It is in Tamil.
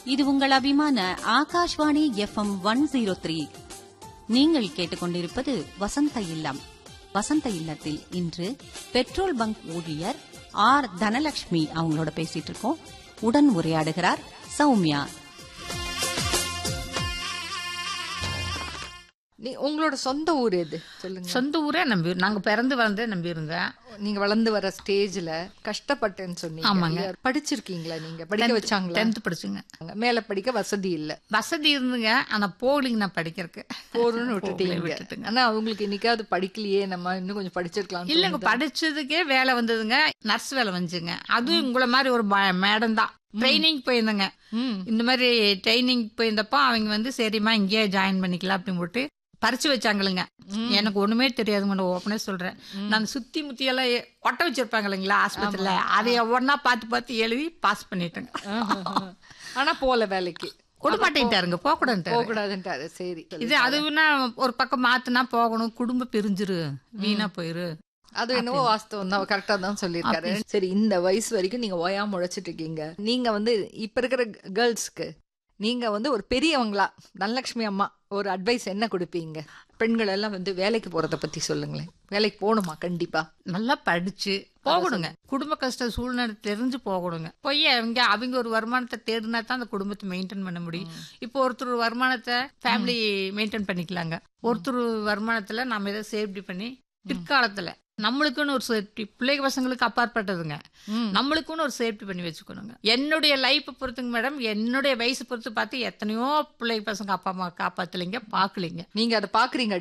இது உங்கள் அபிமான Akashvani FM one zero three நீங்கள் கேட்டுக்கொண்டிருப்பது வசந்த இல்லம் வசந்த இல்லத்தில் இன்று பெட்ரோல் பங்க் ஊழியர் ஆர் தனலட்சுமி அவங்களோட பேசிட்டு இருக்கோம் உடன் உரையாடுகிறார் சௌமியா நீ உங்களோட சொந்த ஊர் எது சொல்லுங்க சொந்த ஊரே நம்பி நாங்க பிறந்து வளர்ந்தே நம்பிருங்க நீங்க வளர்ந்து வர ஸ்டேஜ்ல கஷ்டப்பட்டேன்னு சொன்னீங்க ஆமாங்க. இல்லையா? படிச்சிருக்கீங்களா நீங்க படிக்க வச்சாங்களா டென்த் படிச்சுங்க மேல படிக்க வசதி இல்ல வசதி இருந்துங்க ஆனா போலிங்க நான் படிக்கிறதுக்கு போறோம்னு விட்டுட்டீங்க விட்டுட்டுங்க. ஆனா அவங்களுக்கு இன்னைக்காவது படிக்கலையே நம்ம இன்னும் கொஞ்சம் படிச்சிருக்கலாம் இல்லைங்க படிச்சதுக்கே வேலை வந்ததுங்க நர்ஸ் வேலை வந்துச்சுங்க அதுவும் உங்களை மாதிரி ஒரு மேடம் தான் ட்ரைனிங் போயிருந்தேங்க ம் இந்த மாதிரி ட்ரைனிங் போயிருந்தப்போ அவங்க வந்து சரிம்மா இங்கேயே ஜாயின் பண்ணிக்கலாம் அப்படின்னு போட்டு பறிச்சு வச்சாங்களுங்க எனக்கு ஒண்ணுமே தெரியாதுங்க ஓப்பனே சொல்றேன் நான் சுத்தி முத்தி எல்லாம் எ- ஒட்ட வச்சிருப்பாங்க இல்லைங்களா ஆஸ்பத்திரியில அதை ஒவ்வொன்னா பார்த்து பார்த்து எழுதி பாஸ் பண்ணிட்டேங்க ஆனா போல வேலைக்கு விட மாட்டேன்ட்டாருங்க போக கூடாது போக கூடாதுன்ட்டாரு சரி இது அதுனா ஒரு பக்கம் மாத்துனா போகணும் குடும்பம் பிரிஞ்சிரு வீணா போயிரு அது என்னவோ வாஸ்தவம் தான் கரெக்டா தான் சொல்லியிருக்காரு சரி இந்த வயசு வரைக்கும் நீங்க ஓயாம உழைச்சிட்டு இருக்கீங்க நீங்க வந்து இப்ப இருக்கிற கேர்ள்ஸ்க்கு நீங்க வந்து ஒரு பெரியவங்களா தனலட்சுமி அம்மா ஒரு அட்வைஸ் என்ன கொடுப்பீங்க பெண்கள் எல்லாம் வந்து வேலைக்கு போறத பத்தி சொல்லுங்களேன் வேலைக்கு போகணுமா கண்டிப்பா நல்லா படிச்சு போகணுங்க குடும்ப கஷ்ட சூழ்நிலை தெரிஞ்சு போகணுங்க போய் அவங்க அவங்க ஒரு வருமானத்தை தேடினா தான் அந்த குடும்பத்தை மெயின்டைன் பண்ண முடியும் இப்போ ஒருத்தர் வருமானத்தை ஃபேமிலி மெயின்டைன் பண்ணிக்கலாங்க ஒருத்தர் வருமானத்துல நம்ம இதை சேஃப்டி பண்ணி பிற்காலத்துல நம்மளுக்குன்னு ஒரு சேஃப்டி பிள்ளைங்க பசங்களுக்கு அப்பாற்பட்டதுங்க நம்மளுக்குன்னு ஒரு சேஃப்டி பண்ணி வச்சுக்கணுங்க என்னுடைய லைஃப் பொறுத்துங்க மேடம் என்னுடைய வயசு பொறுத்து பார்த்து எத்தனையோ பிள்ளைங்க பசங்க அப்பா அம்மா காப்பாத்தலைங்க பாக்கலைங்க நீங்க அதை பாக்குறீங்க